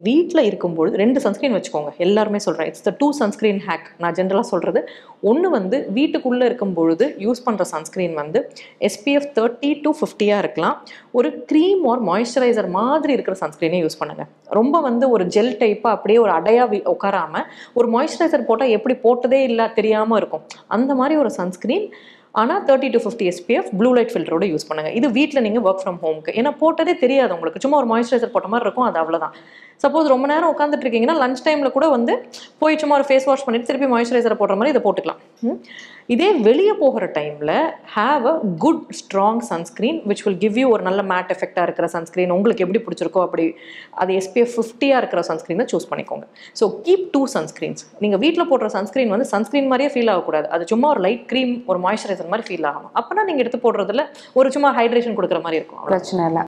வீட்டில் இருக்கும்பொழுது ரெண்டு சன்ஸ்க்ரீன் வச்சுக்கோங்க எல்லாருமே சொல்கிறேன் it's the two sunscreen hack நான் ஜென்ரலாக சொல்கிறது ஒன்று வந்து வீட்டுக்குள்ளே இருக்கும் பொழுது யூஸ் பண்ணுற சன்ஸ்க்ரீன் வந்து எஸ்பிஎஃப் தேர்ட்டி டு ஃபிஃப்டியாக இருக்கலாம் ஒரு க்ரீம் ஆர் மாய்ஸ்சரைசர் மாதிரி இருக்கிற சன்ஸ்க்ரீனே யூஸ் பண்ணுங்கள் ரொம்ப வந்து ஒரு ஜெல் டைப்பாக அப்படியே ஒரு அடையாக உட்காராம ஒரு மாய்ஸ்சரைசர் போட்டால் எப்படி போட்டதே இல்லை தெரியாமல் இருக்கும் அந்த மாதிரி ஒரு சன்ஸ்க்ரீன் ஆனால் thirty to fifty SPF blue light ஃபில்டரோட யூஸ் பண்ணுங்க இது வீட்டில் நீங்கள் ஒர்க் ஃப்ரம் ஹோம்க்கு ஏன்னா போட்டதே தெரியாது உங்களுக்கு சும்மா ஒரு மாய்ஸ்சரைசர் போட்ட மாதிரி இருக்கும் அது அவ்வளோதான் சப்போஸ் ரொம்ப நேரம் உட்காந்துட்டு இருக்கீங்கன்னா லஞ்ச் டைமில் கூட வந்து போய் சும்மா ஒரு ஃபேஸ் வாஷ் பண்ணிட்டு திருப்பி மாய்ஸ்சரைசரை போடுற மாதிரி இதை போட்டுக்கலாம் ம். இதே வெளியே போகிற டைமில் have a good strong sunscreen which will give you ஒரு நல்ல மேட் எஃபெக்டாக இருக்கிற சன்ஸ்க்ரீன் உங்களுக்கு எப்படி பிடிச்சிருக்கோ அப்படி அது எஸ்பிஎஃப் ஃபிஃப்டியாக இருக்கிற சன்ஸ்க்ரீனை சூஸ் பண்ணிக்கோங்க ஸோ கீப் டூ சன்ஸ்க்ரீன்ஸ் நீங்கள் வீட்டில் போடுற சன்ஸ்க்ரீன் வந்து சன்ஸ்க்ரீன் மாதிரியே ஃபீல் ஆகக்கூடாது அது சும்மா ஒரு லைட் க்ரீம் ஒரு மாய்ஸ்சரைசர் மாதிரி ஃபீல் ஆகணும் அப்போனா நீங்கள் எடுத்து போடுறதுல ஒரு சும்மா ஹைட்ரேஷன் கொடுக்குற மாதிரி இருக்கும் அவ்வளவுதான். பிரச்சனை இல்லை